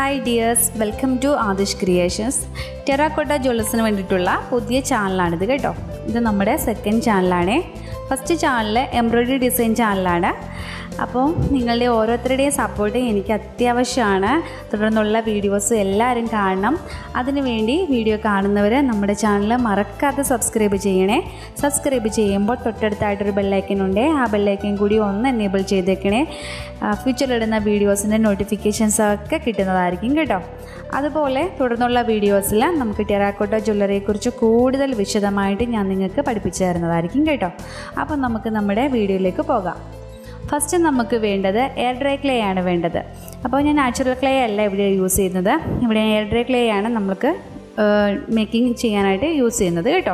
Hi dears welcome to Adish creations terracotta ജ്വല്ലസിന് വേണ്ടിയിട്ടുള്ള പുതിയ ചാനലാണിത് കേട്ടോ ഇത് നമ്മുടെ സെക്കൻഡ് ചാനലാണേ ഫസ്റ്റ് ചാനൽ എംബ്രോയ്ഡറി ഡിസൈൻ ചാനലാണ് അപ്പോൾ നിങ്ങളുടെ ഓരോരുത്തരുടെയും സപ്പോർട്ട് എനിക്ക് അത്യാവശ്യമാണ് തുടർന്നുള്ള വീഡിയോസ് എല്ലാവരും കാണണം അതിനുവേണ്ടി വീഡിയോ കാണുന്നവർ നമ്മുടെ ചാനൽ മറക്കാതെ സബ്സ്ക്രൈബ് ചെയ്യണേ സബ്സ്ക്രൈബ് ചെയ്യുമ്പോൾ തൊട്ടടുത്തായിട്ടൊരു ബെല്ലൈക്കൻ ഉണ്ട് ആ ബെല്ലൈക്കൻ കൂടി ഒന്ന് എനേബിൾ ചെയ്തേക്കണേ ഫ്യൂച്ചറിലിടുന്ന വീഡിയോസിൻ്റെ നോട്ടിഫിക്കേഷൻസ് ഒക്കെ കിട്ടുന്നതായിരിക്കും കേട്ടോ അതുപോലെ തുടർന്നുള്ള വീഡിയോസിൽ നമുക്ക് ടെറാക്കോട്ട ജ്വല്ലറിയെക്കുറിച്ച് കൂടുതൽ വിശദമായിട്ട് ഞാൻ നിങ്ങൾക്ക് പഠിപ്പിച്ചു തരുന്നതായിരിക്കും കേട്ടോ അപ്പം നമുക്ക് നമ്മുടെ വീഡിയോയിലേക്ക് പോകാം ഫസ്റ്റ് നമുക്ക് വേണ്ടത് എയർ ഡ്രൈ ക്ലേ ആണ് വേണ്ടത് അപ്പോൾ ഞാൻ നാച്ചുറൽ ക്ലേ അല്ല ഇവിടെ യൂസ് ചെയ്യുന്നത് ഇവിടെ എയർ ഡ്രൈ ക്ലേ ആണ് നമുക്ക് മേക്കിംഗ് ചെയ്യാനായിട്ട് യൂസ് ചെയ്യുന്നത് കേട്ടോ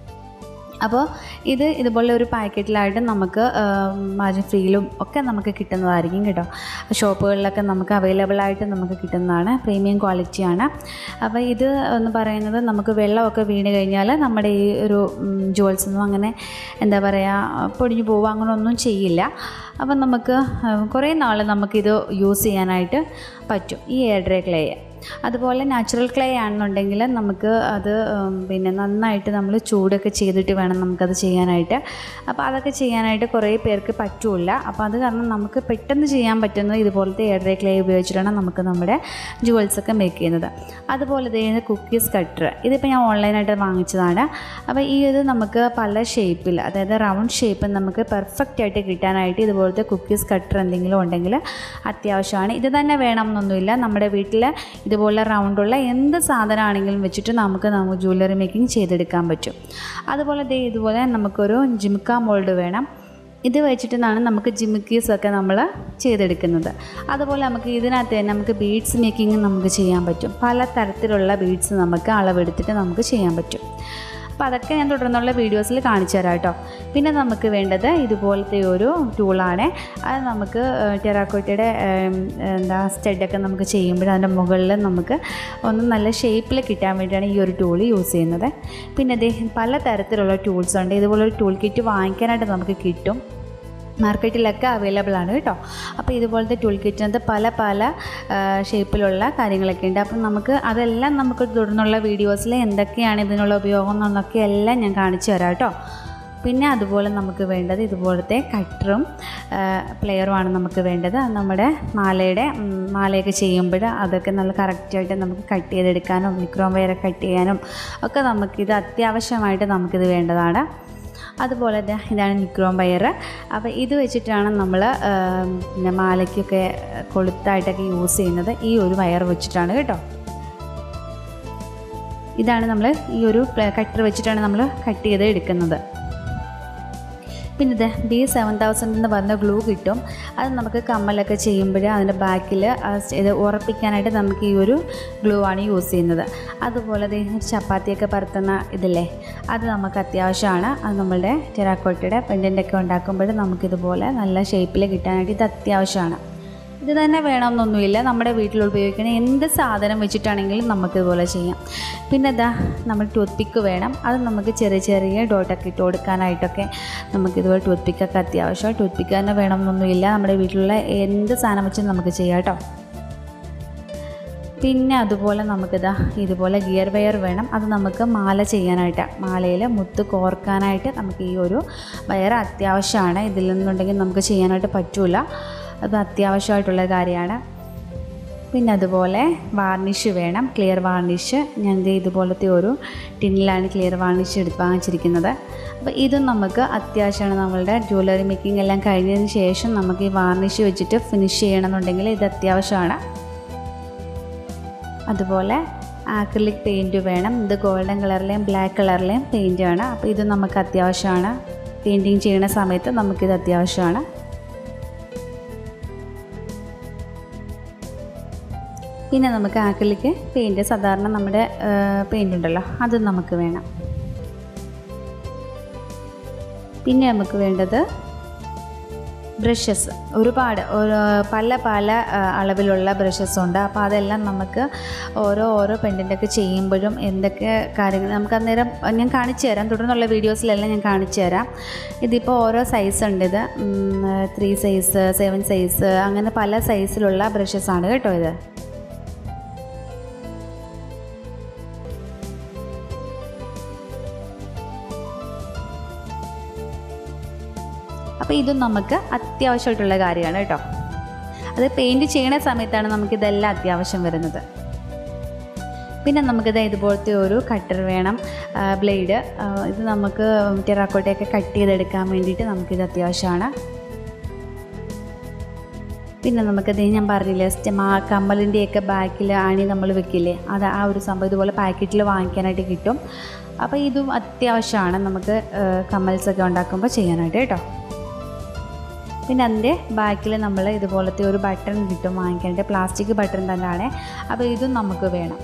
അപ്പോൾ ഇത് ഇതുപോലെ ഒരു പാക്കറ്റിലായിട്ട് നമുക്ക് മാർജിൻ ഫ്രീയിലും ഒക്കെ നമുക്ക് കിട്ടുന്നതായിരിക്കും കേട്ടോ ഷോപ്പുകളിലൊക്കെ നമുക്ക് അവൈലബിൾ ആയിട്ട് നമുക്ക് കിട്ടുന്നതാണ് പ്രീമിയം ക്വാളിറ്റിയാണ് അപ്പോൾ ഇത് എന്ന് പറയുന്നത് നമുക്ക് വെള്ളമൊക്കെ വീണ് കഴിഞ്ഞാൽ നമ്മുടെ ഈ ഒരു ജുവൽസ് ഒന്നും അങ്ങനെ എന്താ പറയുക പൊടിഞ്ഞു പോവുക അങ്ങനെ ഒന്നും ചെയ്യില്ല അപ്പം നമുക്ക് കുറേ നാൾ നമുക്കിത് യൂസ് ചെയ്യാനായിട്ട് പറ്റും ഈ എയർ ഡ്രൈ ക്ലേ അതുപോലെ നാച്ചുറൽ ക്ലേ ആണെന്നുണ്ടെങ്കിൽ നമുക്ക് അത് പിന്നെ നന്നായിട്ട് നമ്മൾ ചൂടൊക്കെ ചെയ്തിട്ട് വേണം നമുക്കത് ചെയ്യാനായിട്ട് അപ്പോൾ അതൊക്കെ ചെയ്യാനായിട്ട് കുറേ പേർക്ക് പറ്റില്ല അപ്പോൾ അത് കാരണം നമുക്ക് പെട്ടെന്ന് ചെയ്യാൻ പറ്റുന്നത് ഇതുപോലത്തെ എയർ ഡ്രൈ ക്ലേ ഉപയോഗിച്ചിട്ടാണ് നമുക്ക് നമ്മുടെ ജുവൽസൊക്കെ മേക്ക് ചെയ്യുന്നത് അതുപോലെ തന്നെ കുക്കീസ് കട്ടർ ഇതിപ്പോൾ ഞാൻ ഓൺലൈനായിട്ട് വാങ്ങിച്ചതാണ് അപ്പോൾ ഈ ഇത് നമുക്ക് പല ഷേപ്പിൽ അതായത് റൗണ്ട് ഷേപ്പ് നമുക്ക് പെർഫെക്റ്റ് ആയിട്ട് കിട്ടാനായിട്ട് ഇതുപോലത്തെ കുക്കീസ് കട്ടർ എന്തെങ്കിലും ഉണ്ടെങ്കിൽ അത്യാവശ്യമാണ് ഇത് തന്നെ വേണമെന്നൊന്നുമില്ല നമ്മുടെ വീട്ടിൽ ഇതുപോലെ റൗണ്ടുള്ള എന്ത് സാധനമാണെങ്കിലും വെച്ചിട്ട് നമുക്ക് നമുക്ക് ജ്വല്ലറി മേക്കിംഗ് ചെയ്തെടുക്കാൻ പറ്റും അതുപോലെ ദേ ഇതുപോലെ നമുക്കൊരു ജിമിക്ക മോൾഡ് വേണം ഇത് വെച്ചിട്ടാണ് നമുക്ക് ജിമിക്കീസൊക്കെ നമ്മൾ ചെയ്തെടുക്കുന്നത് അതുപോലെ നമുക്ക് ഇതിനകത്ത് തന്നെ നമുക്ക് ബീഡ്സ് മേക്കിംഗ് നമുക്ക് ചെയ്യാൻ പറ്റും പല തരത്തിലുള്ള ബീഡ്സ് നമുക്ക് അളവെടുത്തിട്ട് നമുക്ക് ചെയ്യാൻ പറ്റും അപ്പോൾ അതൊക്കെ ഞാൻ തുടർന്നുള്ള വീഡിയോസിൽ കാണിച്ചു തരാം കേട്ടോ പിന്നെ നമുക്ക് വേണ്ടത് ഇതുപോലത്തെ ഒരു ടൂളാണ് അത് നമുക്ക് ടെറാക്കോട്ടയുടെ എന്താ സ്റ്റഡൊക്കെ നമുക്ക് ചെയ്യുമ്പോൾ അതിൻ്റെ മുകളിൽ നമുക്ക് ഒന്ന് നല്ല ഷേപ്പിൽ കിട്ടാൻ വേണ്ടിയാണ് ഈ ഒരു ടൂൾ യൂസ് ചെയ്യുന്നത് പിന്നെ അദ്ദേഹം പല തരത്തിലുള്ള ടൂൾസ് ഉണ്ട് ഇതുപോലൊരു ടൂൾ കിറ്റ് വാങ്ങിക്കാനായിട്ട് നമുക്ക് കിട്ടും മാർക്കറ്റിലൊക്കെ അവൈലബിൾ ആണ് കേട്ടോ അപ്പോൾ ഇതുപോലത്തെ ടൂൾ കിറ്റിനകത്ത് പല പല ഷേപ്പിലുള്ള കാര്യങ്ങളൊക്കെ ഉണ്ട് അപ്പം നമുക്ക് അതെല്ലാം നമുക്ക് തുടർന്നുള്ള വീഡിയോസിൽ എന്തൊക്കെയാണ് ഇതിനുള്ള ഉപയോഗം എന്നൊക്കെ എല്ലാം ഞാൻ കാണിച്ചു തരാം കേട്ടോ പിന്നെ അതുപോലെ നമുക്ക് വേണ്ടത് ഇതുപോലത്തെ കട്ടറും പ്ലെയറുമാണ് നമുക്ക് വേണ്ടത് നമ്മുടെ മാലയുടെ മാലയൊക്കെ ചെയ്യുമ്പോൾ അതൊക്കെ നല്ല കറക്റ്റായിട്ട് നമുക്ക് കട്ട് ചെയ്തെടുക്കാനും മിക്രോം വയർ കട്ട് ചെയ്യാനും ഒക്കെ നമുക്കിത് അത്യാവശ്യമായിട്ട് നമുക്കിത് വേണ്ടതാണ് അതുപോലെ ഇതാണ് നിക്രോം വയർ അപ്പോൾ ഇത് വെച്ചിട്ടാണ് നമ്മൾ പിന്നെ മാലയ്ക്കൊക്കെ കൊളുത്തായിട്ടൊക്കെ യൂസ് ചെയ്യുന്നത് ഈ ഒരു വയർ വെച്ചിട്ടാണ് കേട്ടോ ഇതാണ് നമ്മൾ ഈ ഒരു കട്ടർ വെച്ചിട്ടാണ് നമ്മൾ കട്ട് ചെയ്ത് എടുക്കുന്നത് പിന്നെ ഇത് ബി സെവൻ തൗസൻഡ് എന്ന് പറഞ്ഞ ഗ്ലൂ കിട്ടും അത് നമുക്ക് കമ്മലൊക്കെ ചെയ്യുമ്പോൾ അതിൻ്റെ ബാക്കിൽ ഇത് ഉറപ്പിക്കാനായിട്ട് നമുക്ക് ഈ ഒരു ഗ്ലൂ ആണ് യൂസ് ചെയ്യുന്നത് അതുപോലെ ചപ്പാത്തിയൊക്കെ പരത്തുന്ന ഇതില്ലേ അത് നമുക്ക് അത്യാവശ്യമാണ് അത് നമ്മളുടെ ടെറാക്കോട്ടയുടെ പെൻഡൻ്റൊക്കെ ഉണ്ടാക്കുമ്പോൾ നമുക്കിതുപോലെ നല്ല ഷേപ്പിൽ കിട്ടാനായിട്ട് ഇത് അത്യാവശ്യമാണ് ഇത് തന്നെ വേണമെന്നൊന്നുമില്ല നമ്മുടെ വീട്ടിൽ ഉപയോഗിക്കുന്ന എന്ത് സാധനം വെച്ചിട്ടാണെങ്കിലും നമുക്കിതുപോലെ ചെയ്യാം പിന്നെ ഇതാ നമ്മൾ ടൂത്ത് പിക്ക് വേണം അത് നമുക്ക് ചെറിയ ചെറിയ ഡോട്ടൊക്കെ ഇട്ട് കൊടുക്കാനായിട്ടൊക്കെ നമുക്കിതുപോലെ ടൂത്ത് പിക്കൊക്കെ അത്യാവശ്യമാണ് ടൂത്ത് പിക്ക് തന്നെ വേണമെന്നൊന്നുമില്ല നമ്മുടെ വീട്ടിലുള്ള എന്ത് സാധനം വെച്ചും നമുക്ക് ചെയ്യാം കേട്ടോ പിന്നെ അതുപോലെ നമുക്കിതാ ഇതുപോലെ ഗിയർ വയർ വേണം അത് നമുക്ക് മാല ചെയ്യാനായിട്ട് മാലയിൽ മുത്ത് കോർക്കാനായിട്ട് നമുക്ക് ഈ ഒരു വയർ അത്യാവശ്യമാണ് ഇതിൽ നിന്നുണ്ടെങ്കിൽ നമുക്ക് ചെയ്യാനായിട്ട് പറ്റില്ല അത് അത്യാവശ്യമായിട്ടുള്ള കാര്യമാണ് പിന്നെ അതുപോലെ വാർണിഷ് വേണം ക്ലിയർ വാർണിഷ് ഞാൻ ഇതുപോലത്തെ ഒരു ടിന്നിലാണ് ക്ലിയർ വാർണിഷ് എടുത്ത് വാങ്ങിച്ചിരിക്കുന്നത് അപ്പോൾ ഇതും നമുക്ക് അത്യാവശ്യമാണ് നമ്മളുടെ ജ്വല്ലറി മേക്കിംഗ് എല്ലാം കഴിഞ്ഞതിന് ശേഷം നമുക്ക് ഈ വാർണിഷ് വെച്ചിട്ട് ഫിനിഷ് ചെയ്യണമെന്നുണ്ടെങ്കിൽ ഇത് അത്യാവശ്യമാണ് അതുപോലെ ആക്രിലിക് പെയിൻറ്റ് വേണം ഇത് ഗോൾഡൻ കളറിലെയും ബ്ലാക്ക് കളറിലെയും പെയിൻറ്റ് ആണ് അപ്പോൾ ഇത് നമുക്ക് അത്യാവശ്യമാണ് പെയിൻറ്റിങ് ചെയ്യുന്ന സമയത്ത് നമുക്കിത് അത്യാവശ്യമാണ് പിന്നെ നമുക്ക് ആക്രിലിക്ക് പെയിൻറ്റ് സാധാരണ നമ്മുടെ പെയിൻ്റ് ഉണ്ടല്ലോ അത് നമുക്ക് വേണം പിന്നെ നമുക്ക് വേണ്ടത് ബ്രഷസ് ഒരുപാട് പല പല അളവിലുള്ള ബ്രഷസ് ഉണ്ട് അപ്പോൾ അതെല്ലാം നമുക്ക് ഓരോ ഓരോ പെൻഡിൻ്റൊക്കെ ചെയ്യുമ്പോഴും എന്തൊക്കെ കാര്യങ്ങൾ നമുക്ക് അന്നേരം ഞാൻ കാണിച്ചു തരാം തുടർന്നുള്ള വീഡിയോസിലെല്ലാം ഞാൻ കാണിച്ചു തരാം ഇതിപ്പോൾ ഓരോ സൈസ് ഉണ്ട് ഇത് ത്രീ സൈസ് സെവൻ സൈസ് അങ്ങനെ പല സൈസിലുള്ള ബ്രഷസ് ആണ് കേട്ടോ ഇത് അപ്പോൾ ഇതും നമുക്ക് അത്യാവശ്യമായിട്ടുള്ള കാര്യമാണ് കേട്ടോ അത് പെയിൻറ്റ് ചെയ്യണ സമയത്താണ് നമുക്കിതെല്ലാം അത്യാവശ്യം വരുന്നത് പിന്നെ നമുക്കിത് ഇതുപോലത്തെ ഒരു കട്ടർ വേണം ബ്ലേഡ് ഇത് നമുക്ക് ടെറാക്കോട്ടയൊക്കെ കട്ട് ചെയ്തെടുക്കാൻ വേണ്ടിയിട്ട് നമുക്കിത് അത്യാവശ്യമാണ് പിന്നെ നമുക്കത് ഞാൻ പറഞ്ഞില്ലേ സ്റ്റെം ആ കമ്മലിൻ്റെയൊക്കെ ബാക്കിൽ ആണി നമ്മൾ വെക്കില്ലേ അത് ആ ഒരു സംഭവം ഇതുപോലെ പാക്കറ്റിൽ വാങ്ങിക്കാനായിട്ട് കിട്ടും അപ്പോൾ ഇതും അത്യാവശ്യമാണ് നമുക്ക് കമ്മൽസൊക്കെ ഉണ്ടാക്കുമ്പോൾ ചെയ്യാനായിട്ട് കേട്ടോ പിന്നെ അതിൻ്റെ ബാക്കിൽ നമ്മൾ ഇതുപോലത്തെ ഒരു ബട്ടൺ കിട്ടും വാങ്ങിക്കേണ്ടത് പ്ലാസ്റ്റിക് ബട്ടൺ തന്നെയാണ് അപ്പോൾ ഇതും നമുക്ക് വേണം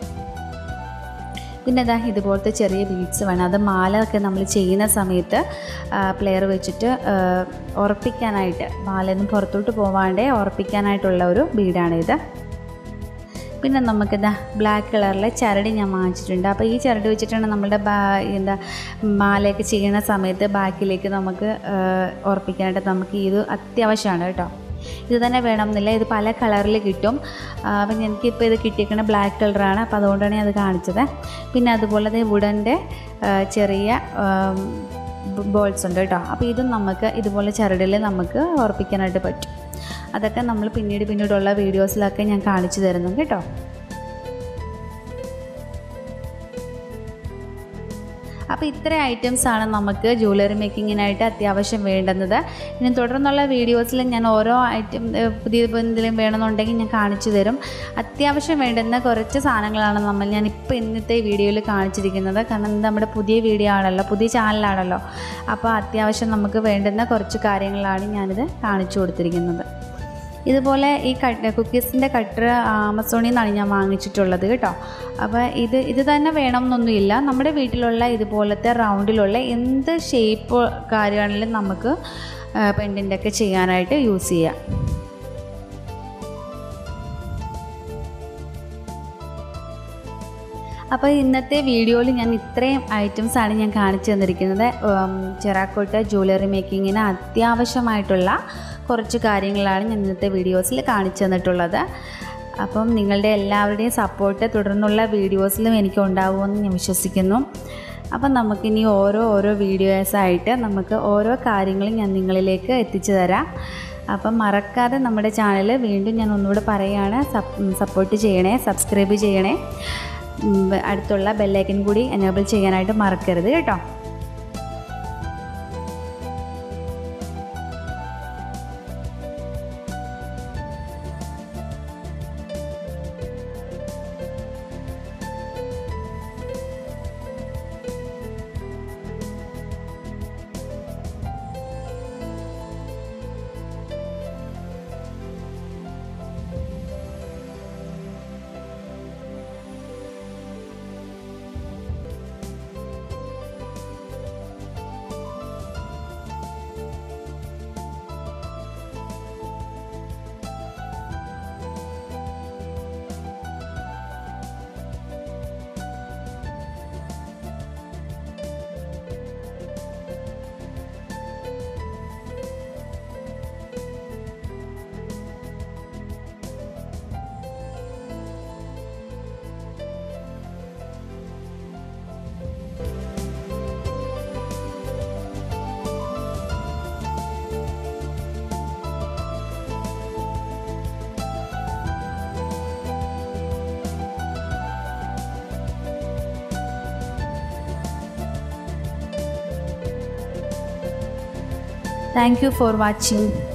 പിന്നെ ഇതാ ഇതുപോലത്തെ ചെറിയ ബീഡ്സ് വേണം അത് മാല ഒക്കെ നമ്മൾ ചെയ്യുന്ന സമയത്ത് പ്ലെയർ വെച്ചിട്ട് ഉറപ്പിക്കാനായിട്ട് മാലയൊന്നും പുറത്തോട്ട് പോവാണ്ട് ഉറപ്പിക്കാനായിട്ടുള്ള ഒരു ബീഡാണിത് പിന്നെ നമുക്കിതാ ബ്ലാക്ക് കളറിലെ ചരട് ഞാൻ വാങ്ങിച്ചിട്ടുണ്ട് അപ്പോൾ ഈ ചരട് വെച്ചിട്ടാണ് നമ്മുടെ ബാ എന്താ മാലയൊക്കെ ചെയ്യുന്ന സമയത്ത് ബാക്കിലേക്ക് നമുക്ക് ഉറപ്പിക്കാനായിട്ട് നമുക്ക് ഇത് അത്യാവശ്യമാണ് കേട്ടോ ഇത് തന്നെ വേണമെന്നില്ല ഇത് പല കളറിൽ കിട്ടും അപ്പം എനിക്കിപ്പോൾ ഇത് കിട്ടിയിരിക്കുന്ന ബ്ലാക്ക് കളറാണ് അപ്പോൾ അതുകൊണ്ടാണ് ഞാൻ അത് കാണിച്ചത് പിന്നെ അതുപോലെ തന്നെ വുഡൻ്റെ ചെറിയ ബോൾസ് ഉണ്ട് കേട്ടോ അപ്പോൾ ഇതും നമുക്ക് ഇതുപോലെ ചരടിൽ നമുക്ക് ഉറപ്പിക്കാനായിട്ട് പറ്റും അതൊക്കെ നമ്മൾ പിന്നീട് പിന്നീടുള്ള വീഡിയോസിലൊക്കെ ഞാൻ കാണിച്ചു തരുന്നു കേട്ടോ അപ്പോൾ ഇത്ര ഐറ്റംസാണ് നമുക്ക് ജ്വല്ലറി മേക്കിങ്ങിനായിട്ട് അത്യാവശ്യം വേണ്ടുന്നത് ഇനി തുടർന്നുള്ള വീഡിയോസിൽ ഞാൻ ഓരോ ഐറ്റം പുതിയ എന്തെങ്കിലും വേണമെന്നുണ്ടെങ്കിൽ ഞാൻ കാണിച്ചു തരും അത്യാവശ്യം വേണ്ടുന്ന കുറച്ച് സാധനങ്ങളാണ് നമ്മൾ ഞാൻ ഇപ്പോൾ ഇന്നത്തെ വീഡിയോയിൽ കാണിച്ചിരിക്കുന്നത് കാരണം ഇത് നമ്മുടെ പുതിയ വീഡിയോ ആണല്ലോ പുതിയ ചാനലാണല്ലോ അപ്പോൾ അത്യാവശ്യം നമുക്ക് വേണ്ടുന്ന കുറച്ച് കാര്യങ്ങളാണ് ഞാനിത് കാണിച്ചു കൊടുത്തിരിക്കുന്നത് ഇതുപോലെ ഈ കട്ട് കുക്കീസിൻ്റെ കട്ടർ ആമസോണിൽ നിന്നാണ് ഞാൻ വാങ്ങിച്ചിട്ടുള്ളത് കേട്ടോ അപ്പോൾ ഇത് ഇത് തന്നെ വേണമെന്നൊന്നുമില്ല നമ്മുടെ വീട്ടിലുള്ള ഇതുപോലത്തെ റൗണ്ടിലുള്ള എന്ത് ഷേപ്പ് കാര്യമാണെങ്കിലും നമുക്ക് പെൻഡിൻ്റെ ഒക്കെ ചെയ്യാനായിട്ട് യൂസ് ചെയ്യാം അപ്പോൾ ഇന്നത്തെ വീഡിയോയിൽ ഞാൻ ഇത്രയും ഐറ്റംസാണ് ഞാൻ കാണിച്ചു തന്നിരിക്കുന്നത് ചെറാക്കോട്ട് ജ്വല്ലറി മേക്കിങ്ങിന് അത്യാവശ്യമായിട്ടുള്ള കുറച്ച് കാര്യങ്ങളാണ് ഞാൻ ഇന്നത്തെ വീഡിയോസിൽ കാണിച്ചു തന്നിട്ടുള്ളത് അപ്പം നിങ്ങളുടെ എല്ലാവരുടെയും സപ്പോർട്ട് തുടർന്നുള്ള വീഡിയോസിലും എനിക്ക് ഉണ്ടാകുമെന്ന് ഞാൻ വിശ്വസിക്കുന്നു അപ്പം നമുക്കിനി ഓരോ ഓരോ വീഡിയോസായിട്ട് നമുക്ക് ഓരോ കാര്യങ്ങളും ഞാൻ നിങ്ങളിലേക്ക് എത്തിച്ചു തരാം അപ്പം മറക്കാതെ നമ്മുടെ ചാനൽ വീണ്ടും ഞാൻ ഒന്നുകൂടെ പറയുകയാണ് സപ്പോർട്ട് ചെയ്യണേ സബ്സ്ക്രൈബ് ചെയ്യണേ അടുത്തുള്ള ബെല്ലൈക്കൻ കൂടി എനേബിൾ ചെയ്യാനായിട്ട് മറക്കരുത് കേട്ടോ Thank you for watching.